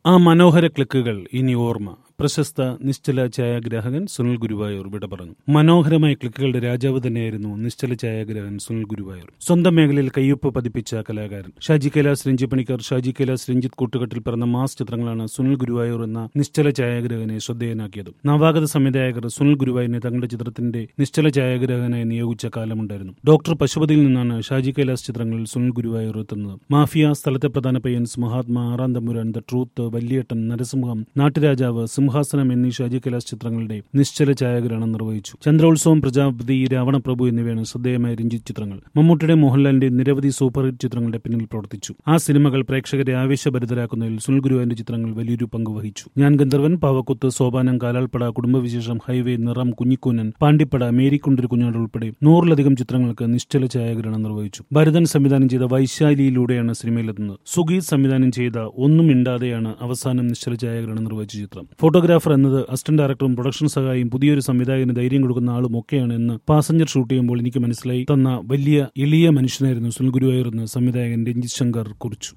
ആ മനോഹര ക്ലിക്കുകൾ ഇനി ഓർമ്മ പ്രശസ്ത നിശ്ചല ഛായാഗ്രാഹകൻ സുനിൽ ഗുരുവായൂർ വിട പറഞ്ഞു മനോഹരമായ ക്ലിക്കുകളുടെ രാജാവ് തന്നെയായിരുന്നു നിശ്ചല ഛായാഗ്രാഹകൻ സുനിൽ ഗുരുവായൂർ സ്വന്തം മേഖലയിൽ കയ്യൊപ്പ് പതിപ്പിച്ച കലാകാരൻ ഷാജി കൈലാസ് രഞ്ജി പണിക്കർ ഷാജി കൈലാസ് രഞ്ജിത്ത് കൂട്ടുകെട്ടിൽ പിറന്ന മാസ് ചിത്രങ്ങളാണ് സുനിൽ ഗുരുവായൂർ എന്ന നിശ്ചല ഛായാഗ്രാഹകനെ ശ്രദ്ധേയനാക്കിയത് നവാഗത സംവിധായകർ സുനിൽ ഗുരുവായൂരിനെ തങ്ങളുടെ ചിത്രത്തിന്റെ നിശ്ചല ഛായാഗ്രാഹകനായി നിയോഗിച്ച കാലമുണ്ടായിരുന്നു ഡോക്ടർ പശുപതിയിൽ നിന്നാണ് ഷാജി കൈലാസ് ചിത്രങ്ങളിൽ സുനിൽ ഗുരുവായൂർ എത്തുന്നത് മാഫിയ സ്ഥലത്തെ പ്രധാന പയ്യൻസ് മഹാത്മാ ആറാം തമ്പുരാൻ ദ ട്രൂത്ത് വല്യേട്ടൻ നരസിംഹം നാട്ടുരാജാവ് സിംഹാസനം എന്നീ ഷാജി കൈലാസ് ചിത്രങ്ങളുടെ നിശ്ചല ഛായാഗ്രഹണം നിർവഹിച്ചു ചന്ദ്രോത്സവം പ്രജാപതി രാവണപ്രഭു എന്നിവയാണ് ശ്രദ്ധേയമായ രഞ്ജിത്ത് ചിത്രങ്ങൾ മമ്മൂട്ടിയുടെ മോഹൻലാലിന്റെ നിരവധി സൂപ്പർ ഹിറ്റ് ചിത്രങ്ങളുടെ പിന്നിൽ പ്രവർത്തിച്ചു ആ സിനിമകൾ പ്രേക്ഷകരെ ആവേശഭരിതരാക്കുന്നതിൽ സുനിൽ ഗുരുവായൂരിന്റെ ചിത്രങ്ങൾ വലിയൊരു പങ്ക് വഹിച്ചു ഞാൻ ഗന്ധർവൻ പാവക്കുത്ത് സോപാനം കാലാൾപ്പട കുടുംബവിശേഷം ഹൈവേ നിറം കുഞ്ഞിക്കൂനൻ പാണ്ടിപ്പട മേരിക്കുണ്ടൊരു കുഞ്ഞാട് ഉൾപ്പെടെ നൂറിലധികം ചിത്രങ്ങൾക്ക് നിശ്ചല ഛായാഗ്രഹണം നിർവഹിച്ചു ഭരതൻ സംവിധാനം ചെയ്ത വൈശാലിയിലൂടെയാണ് സിനിമയിലെത്തുന്നത് സുഗീത് സംവിധാനം ചെയ്ത ഒന്നും മിണ്ടാതെയാണ് അവസാനം നിശ്ചല ഛായാഗ്രഹണം നിർവഹിച്ച ചിത്രം ഫോട്ടോഗ്രാഫർ എന്നത് അസിസ്റ്റന്റ് ഡയറക്ടറും പ്രൊഡക്ഷൻ സഹായിയും പുതിയൊരു സംവിധായകന് ധൈര്യം കൊടുക്കുന്ന ആളും ഒക്കെയാണ് എന്ന് പാസഞ്ചർ ഷൂട്ട് ചെയ്യുമ്പോൾ എനിക്ക് മനസ്സിലായി തന്ന വലിയ എളിയ മനുഷ്യനായിരുന്നു സുനിൽ ഗുരുവായൂർ എന്ന് സംവിധായകൻ രഞ്ജിത് ശങ്കർ കുറിച്ചു